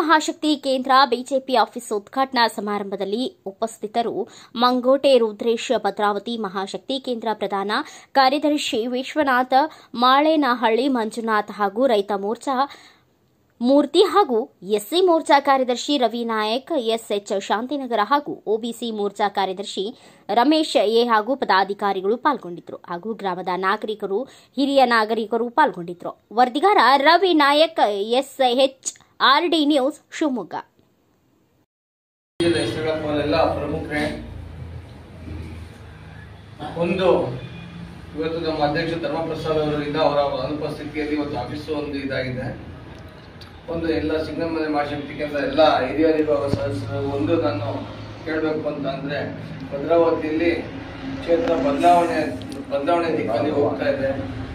ಮಹಾಶಕ್ತಿ ಕೇಂದ್ರ BJP office ಉದ್ಘಾಟನಾ ಸಮಾರಂಭದಲ್ಲಿ ಉಪಸ್ಥಿತರು ಮಂಗೋಟೆ ರುದ್ರೇಶ್ ಭದ್ರಾವತಿ ಮಹಾಶಕ್ತಿ ಕೇಂದ್ರ ಪ್ರಧಾನ ಕಾರ್ಯದರ್ಶಿ ವಿಶ್ವನಾಥ ಮಾಳೇನಹಳ್ಳಿ ಮಂಜುನಾಥ್ ಹಾಗೂ ರೈತ ಮೋರ್ಚಾ ಮೂರ್ತಿ ಹಾಗೂ ಎಸ್ಸಿ ಮೋರ್ಚಾ ಕಾರ್ಯದರ್ಶಿ ರವಿ ನಾಯಕ್ ಎಸ್ಎಚ್ ಶಾಂತಿನಗರ ಹಾಗೂ ಒಬಿಸಿ ಮೋರ್ಚಾ ಕಾರ್ಯದರ್ಶಿ ರಮೇಶ್ ಎ ಹಾಗೂ ಪದಾಧಿಕಾರಿಗಳು ಪಾಲ್ಗೊಂಡಿದ್ದರು ಹಾಗೂ ಗ್ರಾಮದ ನಾಗರಿಕರು ಹಿರಿಯ ನಾಗರಿಕರು ಪಾಲ್ಗೊಂಡಿದ್ದರು ವರದಿಗಾರ Ravi Nayak SH RD news Shivamogga ರಾಜ್ಯದ ಹೆಸರುಗಳನ್ನೆಲ್ಲ ಪ್ರಮುಖರೇ ಒಂದು ಇವತ್ತು ನಮ್ಮ ಅಧ್ಯಕ್ಷ ಧರ್ಮಪ್ರಸಾದ್ ಅವರಿಂದ ಅವರ ಅನುಪಸ್ಥಿತಿಯಲ್ಲಿ ಇವತ್ತು ಆಫೀಸು ಒಂದು ಇದಾಗಿದೆ ಒಂದು ಎಲ್ಲ ಸಿಂಗಮ್ಮನೆ ಮಹಾಶಕ್ತಿ ಕೇಂದ್ರ ಎಲ್ಲ ಹಿರಿಯರಿಗೂ ಅವರ ಸದಸ್ಯರು ಒಂದು ನಾನು ಕೇಳಬೇಕು ಅಂತ ಅಂದ್ರೆ ಭದ್ರಾವತಿಯಲ್ಲಿ ಕ್ಷೇತ್ರ ಬದಲಾವಣೆ ಬದಲಾವಣೆ ದಿಕ್ಕಲ್ಲಿ ಹೋಗ್ತಾ ಇದೆ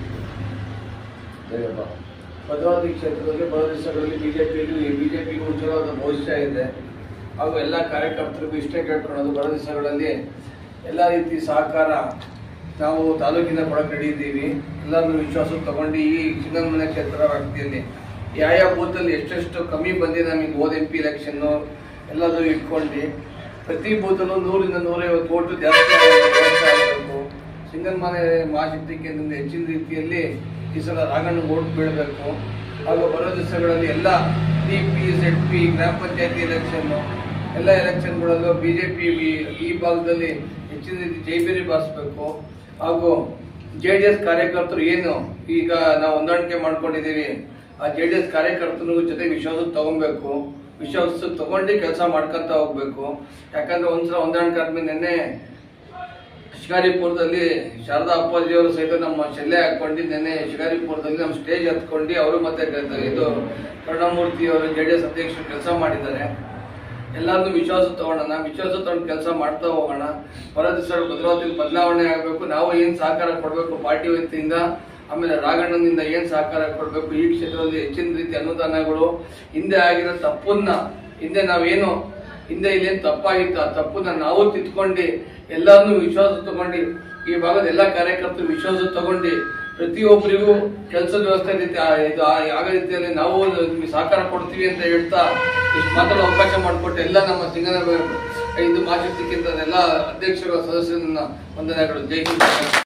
ಭದ್ರಾವತಿ ಕ್ಷೇತ್ರದಲ್ಲಿ ಬರೋ ದಿವಸಗಳಲ್ಲಿ ಬಿಜೆಪಿಯಲ್ಲಿ ಬಿಜೆಪಿಗೂ ಉಜ್ವಲವಾದ ಭವಿಷ್ಯ ಇದೆ ಹಾಗೂ ಎಲ್ಲ ಕಾರ್ಯಕರ್ತರಿಗೂ ಇಷ್ಟೇ ಕೇಳ್ಕೊಳ್ಳೋದು ಬರೋ ದಿವಸಗಳಲ್ಲಿ ಎಲ್ಲ ರೀತಿ ಸಹಕಾರ ನಾವು ತಾಲೂಕಿನ ಕೊಡಕ್ಕೆ ರೆಡಿ ಇದ್ದೀವಿ ಎಲ್ಲರನ್ನು ವಿಶ್ವಾಸ ತಗೊಂಡು ಈ ಚಿನ್ನಮನೆ ಕ್ಷೇತ್ರ ವ್ಯಾಪ್ತಿಯಲ್ಲಿ ಯಾವ ಯಾವ ಬೂತಲ್ಲಿ ಎಷ್ಟೆಷ್ಟು ಕಮ್ಮಿ ಬಂದಿದೆ ನಮಗೆ ಓದ್ ಎಂ ಪಿ ಎಲೆಕ್ಷನ್ನು ಎಲ್ಲದೂ ಇಟ್ಕೊಂಡು ಪ್ರತಿ ಬೂತಲ್ಲೂ ನೂರಿಂದ ನೂರೈವತ್ತು ಓಟು ಜಾಸ್ತಿ ಆಗಬೇಕು ಸಿಂಗಲ್ಮನೆ ಮಹಾಶಕ್ತಿ ಕೇಂದ್ರದಿಂದ ಹೆಚ್ಚಿನ ರೀತಿಯಲ್ಲಿ ಈ ಸಲ ರಾಗಣ್ಣ ಓಟ್ ಬೀಳಬೇಕು ಹಾಗೂ ಬರೋ ದಿವಸಗಳಲ್ಲಿ ಎಲ್ಲ ಡಿ ಪಿ ಜೆಡ್ ಪಿ ಗ್ರಾಮ ಪಂಚಾಯತಿ ಎಲೆಕ್ಷನ್ ಎಲ್ಲ ಎಲೆಕ್ಷನ್ಗಳಲ್ಲೂ ಬಿಜೆಪಿ ಈ ಭಾಗದಲ್ಲಿ ಹೆಚ್ಚಿನ ರೀತಿ ಜೈಬೇರಿ ಬಾರಿಸಬೇಕು ಹಾಗೂ ಜೆ ಡಿ ಎಸ್ ಕಾರ್ಯಕರ್ತರು ಏನು ಈಗ ನಾವು ಹೊಂದಾಣಿಕೆ ಮಾಡ್ಕೊಂಡಿದ್ದೀವಿ ಆ ಜೆ ಡಿ ಎಸ್ ಕಾರ್ಯಕರ್ತನ ಜೊತೆ ವಿಶ್ವಾಸ ತಗೊಬೇಕು ವಿಶ್ವಾಸ ತಗೊಂಡು ಕೆಲಸ ಮಾಡ್ಕೊಂತ ಹೋಗ್ಬೇಕು ಯಾಕಂದ್ರೆ ಒಂದ್ಸಲ ಹೊಂದಾಣಿಕೆ ಆದ್ಮೇಲೆ ನೆನ್ನೆ ಶಿಕಾರಿಪುರದಲ್ಲಿ ಶಾರದಾ ಅಪ್ಪಾಜಿಯವರು ಸಹಿತ ನಮ್ಮ ಶಲ್ಯ ಹಾಕೊಂಡು ನೆನ್ನೆ ಶಿಕಾರಿಪುರದಲ್ಲಿ ನಮ್ಮ ಸ್ಟೇಜ್ ಹತ್ಕೊಂಡು ಅವರು ಮತ್ತೆ ಗ- ಇದು ಕರುಣಾಮೂರ್ತಿ ಅವರು ಜೆ ಡಿ ಎಸ್ ಅಧ್ಯಕ್ಷರು ಕೆಲಸ ಮಾಡಿದ್ದಾರೆ ಎಲ್ಲಾರ್ದು ವಿಶ್ವಾಸ ತಗೊಳ್ಳೋಣ ವಿಶ್ವಾಸ ತಗೊಂಡು ಕೆಲಸ ಮಾಡ್ತಾ ಹೋಗೋಣ ಬರೋ ದಿವಸ ಭದ್ರಾವತಿ ಬದಲಾವಣೆ ಆಗಬೇಕು ನಾವು ಏನ್ ಸಹಕಾರ ಕೊಡಬೇಕು ಪಾರ್ಟಿ ವತಿಯಿಂದ ಆಮೇಲೆ ರಾಘಣ್ಣನಿಂದ ಏನ್ ಸಹಕಾರ ಕೊಡಬೇಕು ಈ ಕ್ಷೇತ್ರದಲ್ಲಿ ಹೆಚ್ಚಿನ ರೀತಿ ಅನುದಾನಗಳು ಹಿಂದೆ ಆಗಿರೋ ತಪ್ಪನ್ನ ಹಿಂದೆ ನಾವೇನು ಹಿಂದೆ ಇಲ್ಲೇನ್ ತಪ್ಪಾಗಿತ್ತು ಆ ತಪ್ಪನ್ನ ನಾವು ತಿದ್ಕೊಂಡು ಎಲ್ಲಾರನ್ನೂ ವಿಶ್ವಾಸ ತಗೊಂಡು ಈ ಭಾಗದ ಎಲ್ಲಾ ಕಾರ್ಯಕರ್ತರು ವಿಶ್ವಾಸ ತಗೊಂಡು ಪ್ರತಿಯೊಬ್ಬರಿಗೂ ಕೆಲಸದ ವ್ಯವಸ್ಥೆ ರೀತಿ ಆ- ಇದು ಆ- ಆಗೋ ರೀತಿಯಲ್ಲಿ ನಾವು ನಿಮ್ಗೆ ಸಹಕಾರ ಕೊಡ್ತೀವಿ ಅಂತ ಹೇಳ್ತಾ ಇಷ್ಟು ಮಾತಾಡೋ ಅವಕಾಶ ಮಾಡಿಕೊಟ್ಟು ಎಲ್ಲ ನಮ್ಮ ಸಿಂಗನ ಇದು ಮಾಶಕ್ತಿ ಕೇಂದ್ರದ ಎಲ್ಲ ಅಧ್ಯಕ್ಷರು ಸದಸ್ಯರನ್ನ ವಂದನೆಗಳು ಜೈ ಹಿಂದ್